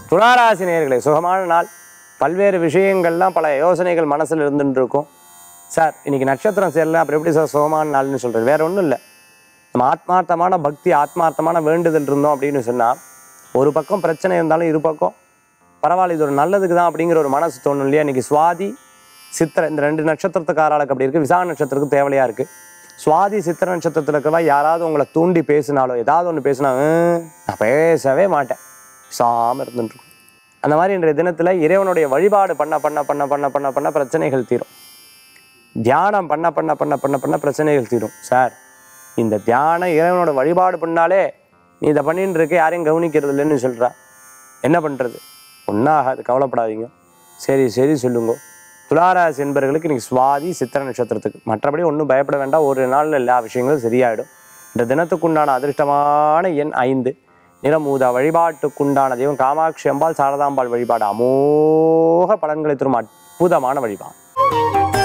துளாராசி நேயர்களே சுகமான நாள் பல்வேறு விஷயங்கள்லாம் பல யோசனைகள் மனசில் இருந்துட்டு இருக்கும் சார் இன்னைக்கு நட்சத்திரம் சேரல அப்புறம் எப்படி சார் சுகமான நாள்னு சொல்கிறது வேற ஒன்றும் இல்லை நம்ம ஆத்மார்த்தமான பக்தி ஆத்மார்த்தமான வேண்டுதல் இருந்தோம் அப்படின்னு சொன்னால் ஒரு பக்கம் பிரச்சனை இருந்தாலும் இரு பக்கம் பரவாயில்ல இது ஒரு நல்லதுக்கு தான் அப்படிங்கிற ஒரு மனசு தோணும் இல்லையா இன்னைக்கு சுவாதி சித்திரை இந்த ரெண்டு நட்சத்திரத்துக்காராளுக்கு அப்படி இருக்குது விசாக நட்சத்திரத்துக்கு தேவையா இருக்குது சுவாதி சித்திர நட்சத்திரத்தில் இருக்கிறவா யாராவது உங்களை தூண்டி பேசினாலோ ஏதாவது ஒன்று பேசினா "ஹம், நான் பேசவே மாட்டேன் சாம இருந்துட்டு அந்த மாதிரி இன்றைய தினத்தில் இறைவனுடைய வழிபாடு பண்ண பண்ண பண்ண பண்ண பண்ண பண்ண பிரச்சனைகள் தீரும் தியானம் பண்ண பண்ண பண்ண பண்ண பண்ண பிரச்சனைகள் தீரும் சார் இந்த தியானம் இறைவனோட வழிபாடு பண்ணாலே நீ இதை பண்ணிட்டு இருக்க யாரையும் கவனிக்கிறது இல்லைன்னு சொல்கிறா என்ன பண்ணுறது ஒன்றாகாது கவலைப்படாதீங்க சரி சரி சொல்லுங்க துளாராசி என்பவர்களுக்கு இன்னைக்கு சுவாதி சித்திர நட்சத்திரத்துக்கு மற்றபடி ஒன்றும் பயப்பட வேண்டாம் ஒரு நாளில் எல்லா விஷயங்களும் சரியாயிடும் இந்த தினத்துக்குண்டான அதிர்ஷ்டமான எண் ஐந்து நிறமூதா வழிபாட்டுக்குண்டான தெய்வம் காமாட்சி அம்பாள் சாரதாம்பாள் வழிபாடு அமோக பலன்களை தரும் அற்புதமான வழிபாடு